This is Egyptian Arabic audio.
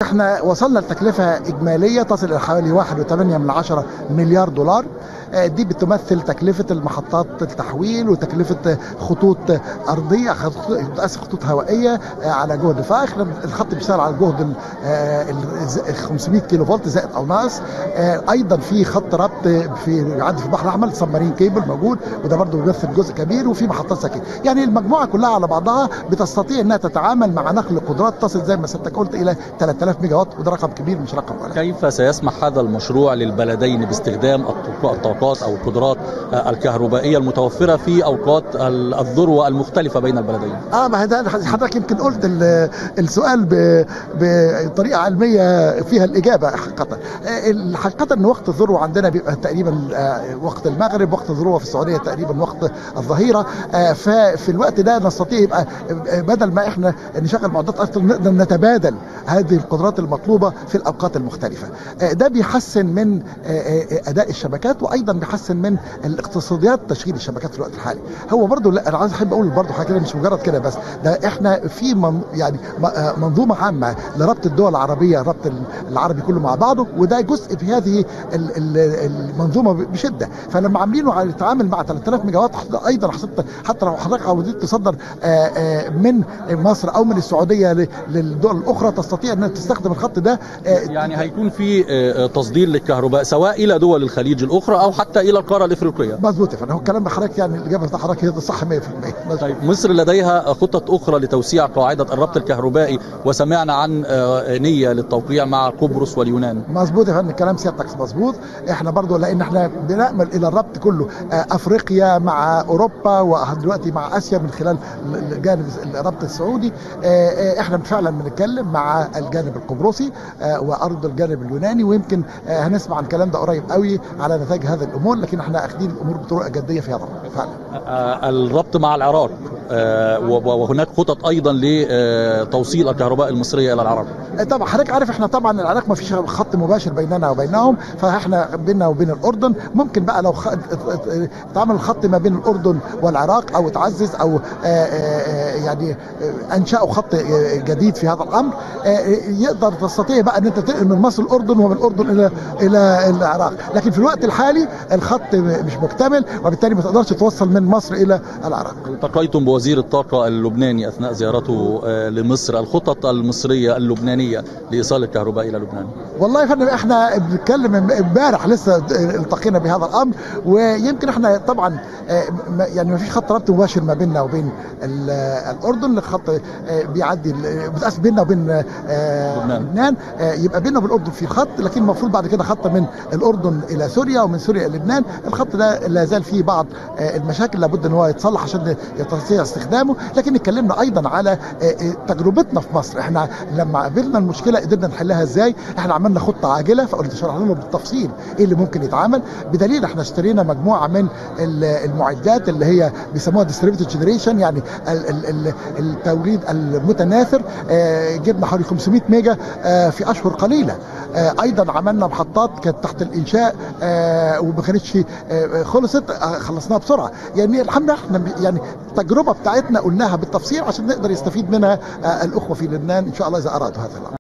احنا وصلنا لتكلفه اجماليه تصل الى حوالي 1.8 من عشرة مليار دولار آه، دي بتمثل تكلفه المحطات التحويل وتكلفه خطوط ارضيه خطوط اسف خطوط هوائيه آه، على جهد فاحنا الخط بيشتغل على جهد ال- آه، ال 500 كيلو فولت زائد او ناقص آه، ايضا في خط ربط في بيعدي في البحر الاحمر سبمارين كيبل موجود وده برضه بيمثل جزء كبير وفي محطات سكن يعني المجموعه كلها على بعضها بتستطيع انها تتعامل مع نقل قدرات تصل زي ما سيادتك قلت الى 3000 ميجا وات وده رقم كبير مش رقم قليل كيف سيسمح هذا المشروع للبلدين باستخدام الطاق- الطاقات او القدرات آه، الكهربائيه المتوفره في اوقات ال- الذروه المختلفه بين البلدين؟ اه ما ده حضرتك يمكن قلت ال- السؤال ب- بطريقه علميه فيها الاجابه حقيقه آه، حقيقه ان وقت الذروه عندنا بيبقى تقريبا آه، وقت المغرب وقت الذروه في السعوديه تقريبا وقت الظهيره آه، ففي الوقت ده نستطيع يبقى آه، بدل ما احنا نشغل معدات اكثر نقدر نتبادل هذه القدرات المطلوبه في الاوقات المختلفه آه، ده بيحسن من آه، آه، اداء الشبكات وايضا بيحسن من الاقتصاديات تشغيل الشبكات في الوقت الحالي هو برضو لا انا عايز احب اقول برضو حاجه كده مش مجرد كده بس ده احنا في من يعني م- آه منظومه عامه لربط الدول العربيه ربط ال- العربي كله مع بعضه وده جزء في هذه ال- ال- المنظومه بشده فلما عاملينه على التعامل مع 3000 ميجا وات ايضا حتى حتى لو حضرتك عاوزين تصدر آه، آه، من مصر او من السعوديه ل- للدول الاخرى تستطيع انها تستخدم الخط ده آه، يعني هيكون في آه، آه، تصدير للكهرباء سواء الى دول الخليج الاخرى او حتى الى القاره الافريقيه. مظبوط يا فندم هو الكلام ده حضرتك يعني الاجابه بتاع حضرتك هي صح 100% مظبوط. طيب مصر لديها خطط اخرى لتوسيع قاعده الربط الكهربائي وسمعنا عن آه، نيه للتوقيع مع قبرص واليونان. مظبوط يا فندم كلام سيادتك مظبوط احنا برضو لان احنا بنامل الى الربط كله آه، افريقيا مع اوروبا ودلوقتي مع اسيا من خلال الجانب الربط السعودي آه، آه، احنا فعلا بنتكلم مع الجانب القبرصي آه، وارض الجانب اليوناني ويمكن آه، هنسمع عن الكلام ده قريب قوي على نتائج هذه الامور لكن احنا اخذين الامور بطرق جديه في هذا الأمر فعلا آه، الربط مع العراق آه، و- وهناك خطط ايضا لتوصيل الكهرباء المصريه الى العراق. طبعا حضرتك عارف احنا طبعا العراق ما فيش خط مباشر بيننا وبينهم فاحنا بيننا وبين الاردن ممكن بقى لو خ... اتعمل الخط ما بين الاردن والعراق او اتعزز او آه، آه، يعني آه، انشاوا خط آه، جديد في هذا الامر آه، يقدر تستطيع بقى ان انت تنقل من مصر الاردن ومن الاردن الى الى العراق لكن في الوقت الحالي الخط مش مكتمل وبالتالي ما تقدرش توصل من مصر الى العراق التقيتم بوزير الطاقة اللبناني أثناء زيارته آه، لمصر الخطط المصرية اللبنانية لإيصال الكهرباء إلى لبنان والله يا فندم احنا بنتكلم امبارح لسه التقينا بهذا الامر ويمكن احنا طبعا آه، ما- يعني ما فيش خط ربط مباشر ما بيننا وبين ال- الاردن الخط آه، بيعدي ال- بتقاس بيننا وبين آه، لبنان. لبنان آه، يبقى بيننا وبين الاردن في خط لكن المفروض بعد كده خط من الاردن الى سوريا ومن سوريا الى لبنان الخط ده لا زال فيه بعض آه، المشاكل لابد ان هو يتصلح عشان يستطيع استخدامه لكن اتكلمنا ايضا على آه، آه، تجربتنا في مصر احنا لما قابلنا المشكله قدرنا نحلها ازاي احنا عملنا خطه عاجله فقلت شرحنا لهم بالتفصيل ايه اللي ممكن يتعمل بدليل احنا اشترينا مجموعه من ال- المعدات اللي هي بيسموها ديستريبيوتد جنريشن يعني ال- ال- ال- التوليد المتناثر آه، جبنا حوالي 500 ميجا آه، في اشهر قليله آه، ايضا عملنا محطات كانت تحت الانشاء آه، وما كانتش آه، خلصت آه، خلصناها بسرعه يعني الحمد لله احنا ب- يعني التجربه بتاعتنا قلناها بالتفصيل عشان نقدر يستفيد منها آه، الاخوه في لبنان ان شاء الله اذا ارادوا هذا الامر